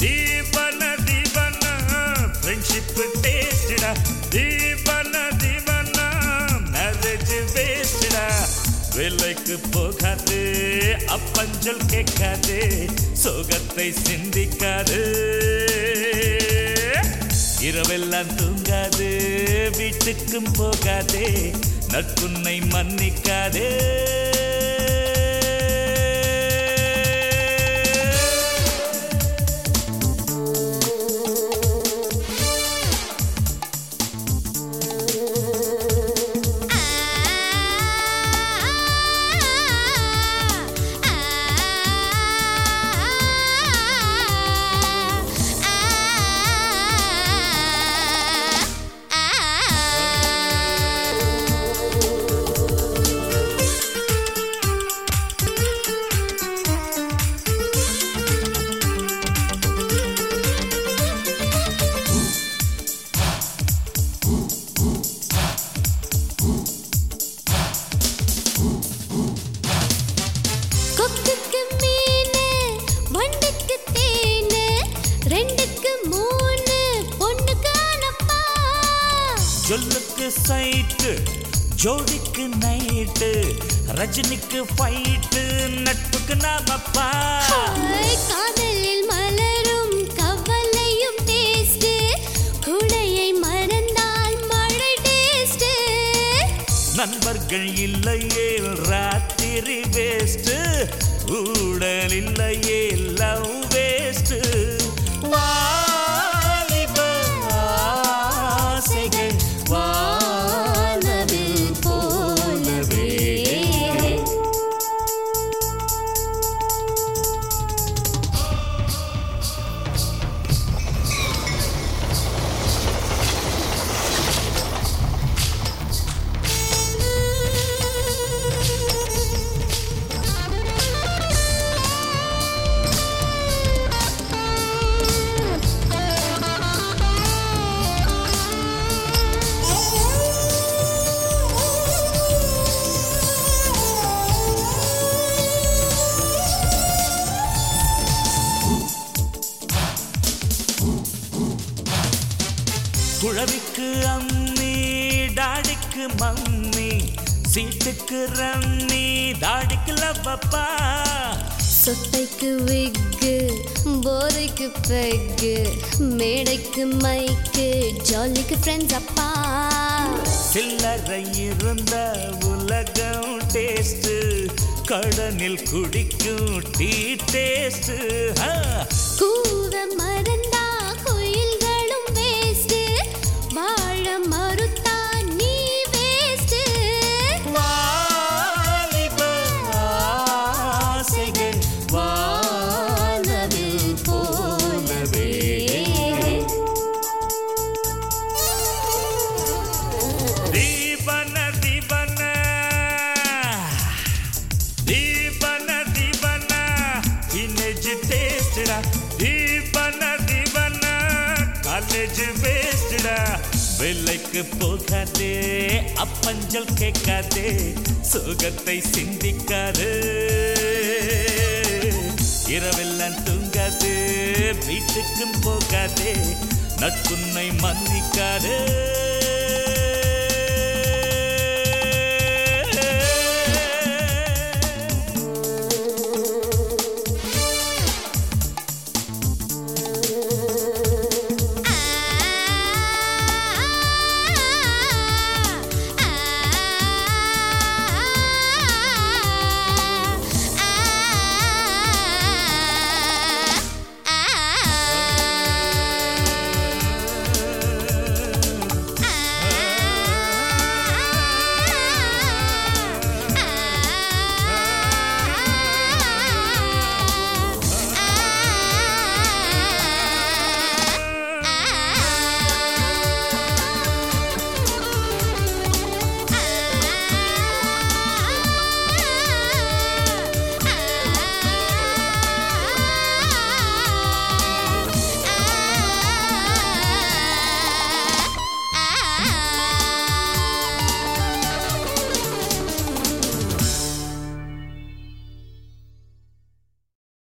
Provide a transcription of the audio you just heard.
தீபன தீபன friendship டேஸ்டா தீபன தீபன marriage வேஸ்டா விலைக்கு போகாது அப்பஞ்சல் கேட்காது சோகத்தை சிந்திக்காது இரவெல்லாம் தூங்காது வீட்டுக்கும் போகாதே நட்புன்னை மன்னிக்காதே கொக்குக்கு மீனு வண்டுக்கு தேனு ரெண்டுக்கு மூணு பொண்ணுக்கு அனப்பா சொல்லுக்கு சைட்டு ஜோடிக்கு நைட்டு ரஜினிக்கு ஃபைட்டு நட்புக்கு நாமப்பா ஹாய், காதலில் மலரும் கவலையும் டேஸ்ட் குடையை மறந்தால் மழை டேஸ்ட் நண்பர்கள் இல்லையே ராத்திரி வேஸ்ட் ஊடல் இல்லையே லவ் வேஸ்ட் வாலிப ஆசைகள் வானவில் போலவே குழவிக்கு அம்மி டாடிக்கு மம்மி சீட்டுக்கு ரம்மி தாடிக்கு லவ்வப்பா சொத்தைக்கு விக்கு போதைக்கு பெக்கு மேடைக்கு மைக்கு ஜாலிக்கு ஃப்ரெண்ட்ஸ் அப்பா சில்லறை இருந்த உலகம் டேஸ்ட் கடனில் குடிக்கும் டீ டேஸ்ட் கூவ மறந்தா குயில்களும் வேஸ்ட் வாழ மறுத்தா நீ வேஸ்ட் வாலிப ஆசைகள் வானவில் போலவே தீபன தீபன தீபன தீபன இனேஜ் டேஸ்டடா தீபன தீபன காலேஜ் வேஸ்டடா வெள்ளைக்கு போகாதே அப்பஞ்சல் கேட்காதே சோகத்தை சிந்திக்காது இரவெல்லாம் தூங்காது வீட்டுக்கும் போகாதே நட்புன்னை மன்னிக்காதே